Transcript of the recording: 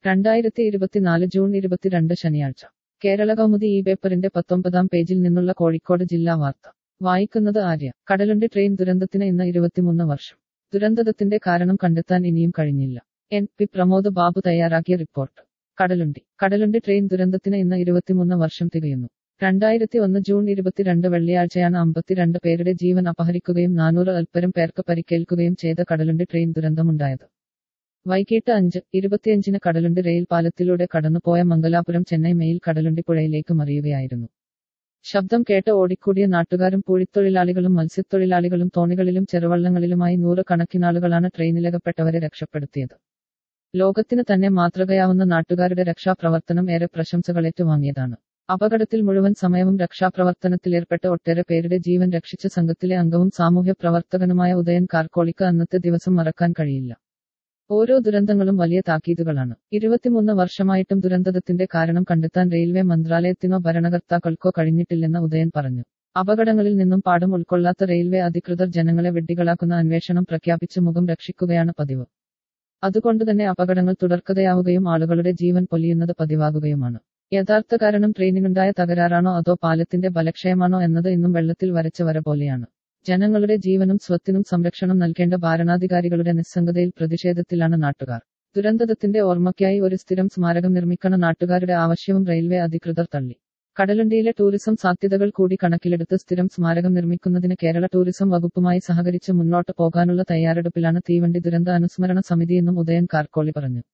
രണ്ടായിരത്തി ഇരുപത്തിനാല് ജൂൺ ഇരുപത്തിരണ്ട് ശനിയാഴ്ച കേരള കൗമുദി ഈ പേപ്പറിന്റെ പത്തൊമ്പതാം പേജിൽ നിന്നുള്ള കോഴിക്കോട് ജില്ലാ വാർത്ത വായിക്കുന്നത് ആര്യ കടലുണ്ടി ട്രെയിൻ ദുരന്തത്തിന് ഇന്ന് ഇരുപത്തിമൂന്ന് വർഷം ദുരന്തത്തിന്റെ കാരണം കണ്ടെത്താൻ ഇനിയും കഴിഞ്ഞില്ല എൻ പി പ്രമോദ് ബാബു തയ്യാറാക്കിയ റിപ്പോർട്ട് കടലുണ്ടി കടലുണ്ടി ട്രെയിൻ ദുരന്തത്തിന് ഇന്ന് ഇരുപത്തിമൂന്ന് വർഷം തികയുന്നു രണ്ടായിരത്തി ഒന്ന് ജൂൺ ഇരുപത്തിരണ്ട് വെള്ളിയാഴ്ചയാണ് അമ്പത്തിരണ്ട് പേരുടെ ജീവൻ അപഹരിക്കുകയും നാനൂറ് അൽപ്പരം പേർക്ക് പരിക്കേൽക്കുകയും ചെയ്ത കടലുണ്ടി ട്രെയിൻ ദുരന്തമുണ്ടായത് വൈകിട്ട് അഞ്ച് ഇരുപത്തിയഞ്ചിന് കടലുണ്ടി റെയിൽ പാലത്തിലൂടെ കടന്നുപോയ മംഗലാപുരം ചെന്നൈ മെയിൽ കടലുണ്ടി പുഴയിലേക്ക് മറിയുകയായിരുന്നു ശബ്ദം കേട്ട് ഓടിക്കൂടിയ നാട്ടുകാരും പൂഴിത്തൊഴിലാളികളും മത്സ്യത്തൊഴിലാളികളും തോണികളിലും ചെറുവള്ളങ്ങളിലുമായി നൂറ് കണക്കിനാളുകളാണ് ട്രെയിനിലകപ്പെട്ടവരെ രക്ഷപ്പെടുത്തിയത് ലോകത്തിന് തന്നെ മാതൃകയാവുന്ന നാട്ടുകാരുടെ രക്ഷാപ്രവർത്തനം ഏറെ പ്രശംസകളേറ്റു വാങ്ങിയതാണ് അപകടത്തിൽ മുഴുവൻ സമയവും രക്ഷാപ്രവർത്തനത്തിലേർപ്പെട്ട ഒട്ടേറെ പേരുടെ ജീവൻ രക്ഷിച്ച സംഘത്തിലെ അംഗവും സാമൂഹ്യ പ്രവർത്തകനുമായ ഉദയൻ കാർക്കോളിക്ക് അന്നത്തെ ദിവസം മറക്കാൻ കഴിയില്ല ഓരോ ദുരന്തങ്ങളും വലിയ താക്കീതുകളാണ് ഇരുപത്തിമൂന്ന് വർഷമായിട്ടും ദുരന്തത്തിന്റെ കാരണം കണ്ടെത്താൻ റെയിൽവേ മന്ത്രാലയത്തിനോ ഭരണകർത്താക്കൾക്കോ കഴിഞ്ഞിട്ടില്ലെന്ന് ഉദയൻ പറഞ്ഞു അപകടങ്ങളിൽ നിന്നും പാഠം ഉൾക്കൊള്ളാത്ത റെയിൽവേ അധികൃതർ ജനങ്ങളെ വെഡ്ഡികളാക്കുന്ന അന്വേഷണം പ്രഖ്യാപിച്ച് മുഖം രക്ഷിക്കുകയാണ് പതിവ് അതുകൊണ്ടുതന്നെ അപകടങ്ങൾ തുടർക്കഥയാവുകയും ആളുകളുടെ ജീവൻ പൊലിയുന്നത് പതിവാകുകയുമാണ് യഥാർത്ഥ കാരണം ട്രെയിനിനുണ്ടായ തകരാറാണോ അതോ പാലത്തിന്റെ ബലക്ഷയമാണോ എന്നത് ഇന്നും വെള്ളത്തിൽ വരച്ച വര പോലെയാണ് ജനങ്ങളുടെ ജീവനും സ്വത്തിനും സംരക്ഷണം നൽകേണ്ട ഭരണാധികാരികളുടെ നിസ്സംഗതയിൽ പ്രതിഷേധത്തിലാണ് നാട്ടുകാർ ദുരന്തത്തിന്റെ ഓർമ്മയ്ക്കായി ഒരു സ്ഥിരം സ്മാരകം നിർമ്മിക്കണ നാട്ടുകാരുടെ ആവശ്യവും റെയിൽവേ അധികൃതർ തള്ളി കടലുണ്ടിയിലെ ടൂറിസം സാധ്യതകൾ കൂടി കണക്കിലെടുത്ത് സ്ഥിരം സ്മാരകം നിർമ്മിക്കുന്നതിന് കേരള ടൂറിസം വകുപ്പുമായി സഹകരിച്ച് മുന്നോട്ട് പോകാനുള്ള തയ്യാറെടുപ്പിലാണ് തീവണ്ടി ദുരന്ത അനുസ്മരണ സമിതിയെന്നും ഉദയൻ കാർക്കോളി പറഞ്ഞു